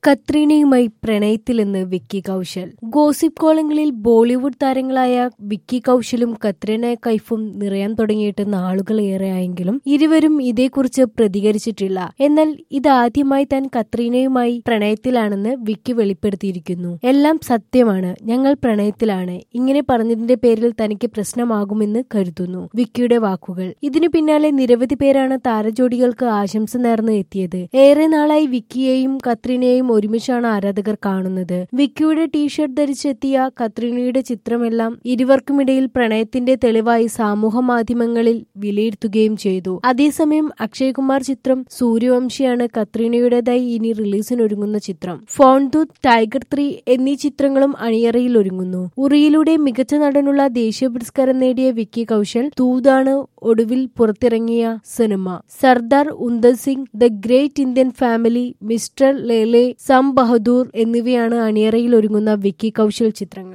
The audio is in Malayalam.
കത്രീനയുമായി പ്രണയത്തിലെന്ന് വിക്കി കൗശൽ ഗോസിപ്പ് കോളങ്ങളിൽ ബോളിവുഡ് താരങ്ങളായ വിക്കി കൗശലും കത്രീന കൈഫും നിറയാൻ തുടങ്ങിയിട്ട് നാളുകളേറെയായെങ്കിലും ഇരുവരും ഇതേക്കുറിച്ച് പ്രതികരിച്ചിട്ടില്ല എന്നാൽ ഇതാദ്യമായി താൻ കത്രീനയുമായി പ്രണയത്തിലാണെന്ന് വിക്കി വെളിപ്പെടുത്തിയിരിക്കുന്നു എല്ലാം സത്യമാണ് ഞങ്ങൾ പ്രണയത്തിലാണ് ഇങ്ങനെ പറഞ്ഞതിന്റെ പേരിൽ തനിക്ക് പ്രശ്നമാകുമെന്ന് കരുതുന്നു വിക്കിയുടെ വാക്കുകൾ ഇതിനു പിന്നാലെ നിരവധി പേരാണ് താരജോഡികൾക്ക് ആശംസ നേർന്ന് എത്തിയത് ഏറെ നാളായി വിക്കിയെയും കത്രീനയെയും ഒരുമിച്ചാണ് ആരാധകർ കാണുന്നത് വിക്കിയുടെ ടീഷർട്ട് ധരിച്ചെത്തിയ കത്രീനയുടെ ചിത്രമെല്ലാം ഇരുവർക്കുമിടയിൽ പ്രണയത്തിന്റെ തെളിവായി സമൂഹ മാധ്യമങ്ങളിൽ വിലയിരുത്തുകയും ചെയ്തു അതേസമയം അക്ഷയ് കുമാർ ചിത്രം സൂര്യവംശിയാണ് കത്രീനയുടേതായി ഇനി റിലീസിനൊരുങ്ങുന്ന ചിത്രം ഫോൺ ദൂത്ത് ടൈഗർ ത്രീ എന്നീ ചിത്രങ്ങളും അണിയറയിൽ ഒരുങ്ങുന്നു ഉറിയിലൂടെ മികച്ച നടനുള്ള ദേശീയ പുരസ്കാരം നേടിയ വിക്കി കൗശൽ തൂതാണ് ഒടുവിൽ പുറത്തിറങ്ങിയ സിനിമ സർദാർ ഉന്ദർ Singh the great Indian family mister Lele Sam Bahadur എന്നിവയാണ് അണിയറയിൽ ഒരുങ്ങുന്ന വിക്കി കൗശൽ ചിത്രങ്ങൾ